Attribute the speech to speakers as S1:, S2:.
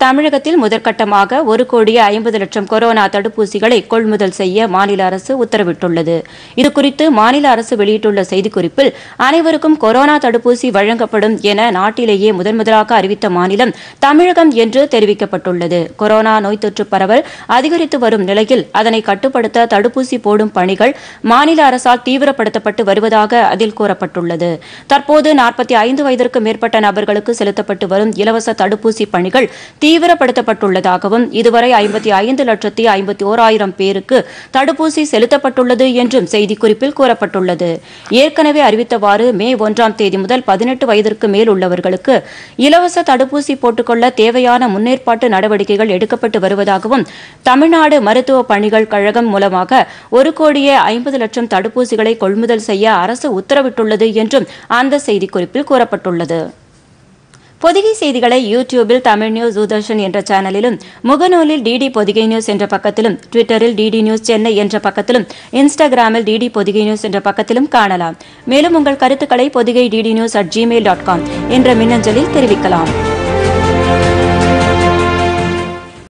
S1: தமிழகத்தில் முதற்கட்டமாக ஒரு கோடியே ஐம்பது லட்சம் கொரோனா தடுப்பூசிகளை கொள்முதல் செய்ய மாநில அரசு உத்தரவிட்டுள்ளது இதுகுறித்து மாநில அரசு வெளியிட்டுள்ள செய்திக்குறிப்பில் அனைவருக்கும் கொரோனா தடுப்பூசி வழங்கப்படும் என நாட்டிலேயே முதன்முதலாக அறிவித்த மாநிலம் தமிழகம் என்று தெரிவிக்கப்பட்டுள்ளது கொரோனா நோய் தொற்று பரவல் அதிகரித்து வரும் நிலையில் அதனை கட்டுப்படுத்த தடுப்பூசி போடும் பணிகள் மாநில அரசால் தீவிரப்படுத்தப்பட்டு வருவதாக அதில் கூறப்பட்டுள்ளது தற்போது நாற்பத்தி ஐந்து வயதிற்கு மேற்பட்ட நபர்களுக்கு செலுத்தப்பட்டு வரும் இலவச தடுப்பூசி பணிகள் தீவிரப்படுத்தப்பட்டுள்ளதாகவும் இதுவரை ஐம்பத்தி ஐந்து லட்சத்தி ஐம்பத்தி ஓராயிரம் பேருக்கு தடுப்பூசி செலுத்தப்பட்டுள்ளது என்றும் செய்திக்குறிப்பில் கூறப்பட்டுள்ளது ஏற்கனவே அறிவித்தவாறு மே ஒன்றாம் தேதி முதல் பதினெட்டு வயதிற்கு மேல் உள்ளவர்களுக்கு இலவச தடுப்பூசி போட்டுக்கொள்ள தேவையான முன்னேற்பாட்டு நடவடிக்கைகள் எடுக்கப்பட்டு வருவதாகவும் தமிழ்நாடு மருத்துவ பணிகள் கழகம் மூலமாக ஒரு கோடியே ஐம்பது லட்சம் தடுப்பூசிகளை கொள்முதல் செய்ய அரசு உத்தரவிட்டுள்ளது என்றும் அந்த செய்திக்குறிப்பில் கூறப்பட்டுள்ளது பொதிகை செய்திகளை யூடியூபில் தமிழ் நியூஸ் தூர்தர்ஷன் என்ற சேனலிலும் முகநூலில் டிடி பொதிகை நியூஸ் என்ற பக்கத்திலும் ட்விட்டரில் டிடி நியூஸ் சென்னை என்ற பக்கத்திலும் இன்ஸ்டாகிராமில் டிடி பொதிகை நியூஸ் என்ற பக்கத்திலும் காணலாம் மேலும் உங்கள் கருத்துக்களை Podhigai DD news at Gmail dot com என்ற மின்னஞ்சலில் தெரிவிக்கலாம்